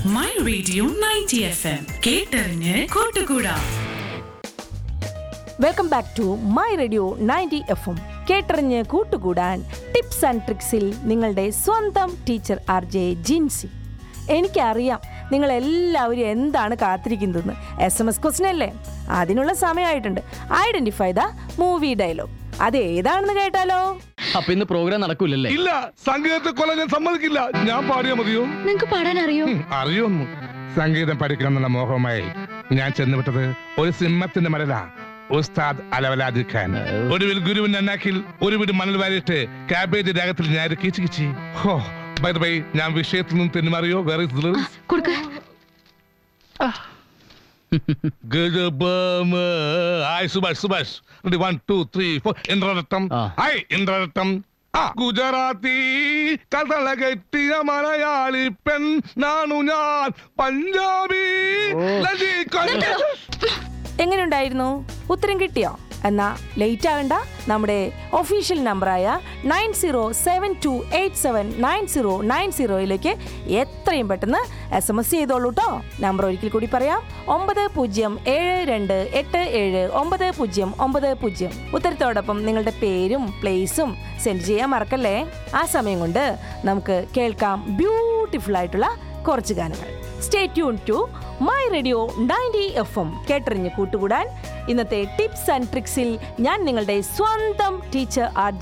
My radio ninety F M കേട്ടറിഞ്ഞ് കൂട്ടുകൂടാ welcome back to my radio ninety F M കേട്ടറിഞ്ഞ് കൂട്ടുകൂടാൻ tips and ട്രിക്സിൽ നിങ്ങളുടെ സ്വന്തം ടീച്ചർ ആർ ജെ ജിൻസി എനിക്കറിയാം നിങ്ങൾ എല്ലാവരും എന്താണ് കാത്തിരിക്കുന്നതെന്ന് എസ് എം എസ് ക്വസ്റ്റൻ അല്ലേ അതിനുള്ള സമയമായിട്ടുണ്ട് ഐഡന്റിഫൈ ദ മൂവി ഡയലോഗ് അത് ഏതാണെന്ന് കേട്ടാലോ അപ്പൊ ഇന്ന് പ്രോഗ്രാം നടക്കൂലല്ലേ ഇല്ല സംഗീതത്തെ കൊല്ലാൻ ഞാൻ സമ്മതിക്കില്ല ഞാൻ പാടിയാ മതിയോ നിങ്ങക്ക് പാടാൻ അറിയോ ഉം, അറിയൊന്നു സംഗീതം പഠിക്കണമെന്നുള്ള മോഹമായി ഞാൻ ചെന്നുവിട്ടത് ഒരു സിംഹത്തിന്റെ മരല ഉസ്താദ് അലവലാദിഖാൻ ഒടുവിൽ ഗുരുവിന്റെ അന്നാക്കിൽ ഒരു വീട് മണൽ വാരിയിട്ട് കാബേജ് രാഗത്തിൽ ഞാൻ കിച്ചു കിച്ചി ഹോ ബൈ ബൈ ഞാൻ വിഷയത്തിൽ നിന്ന് തെന്നുമാറിയോ വേറെ കൊടുക്ക hi Subhash Subhash one two three four ഇന്ദ്രരട്ടം ആ. ഹായ് ഇന്ദ്രരട്ടം ആ ഗുജറാത്തി കഥള കെട്ടിയ മലയാളി പെൺ നാണു ഞാൻ പഞ്ചാബി ലജിക്കൊണ്ട- എങ്ങനെയുണ്ടായിരുന്നു ഉത്തരം കിട്ടിയോ എന്നാ ലേറ്റ് ആകണ്ട നമ്മുടെ ഒഫീഷ്യൽ നമ്പറായ nine zero seven two eight seven nine zero nine സീറോയിലേക്ക് എത്രയും പെട്ടെന്ന് എസ് എം എസ് ചെയ്തോളൂ കേട്ടോ നമ്പർ ഒരിക്കൽ കൂടി പറയാം ഒമ്പത് പൂജ്യം ഏഴ് രണ്ട് എട്ട് ഏഴ് ഒമ്പത് പൂജ്യം ഒമ്പത് പൂജ്യം ഉത്തരത്തോടൊപ്പം നിങ്ങളുടെ പേരും പ്ലേസും സെൻഡ് ചെയ്യാൻ മറക്കല്ലേ ആ സമയം കൊണ്ട് നമുക്ക് കേൾക്കാം ബ്യൂട്ടിഫുൾ ആയിട്ടുള്ള കുറച്ച് ഗാനങ്ങൾ stay tune to my radio ninety F M കേട്ടറിഞ്ഞ് കൂട്ടുകൂടാൻ ഇന്നത്തെ ടിപ്സ് ആൻഡ് ട്രിക്സിൽ ഞാൻ നിങ്ങളുടെ സ്വന്തം ടീച്ചർ ആർ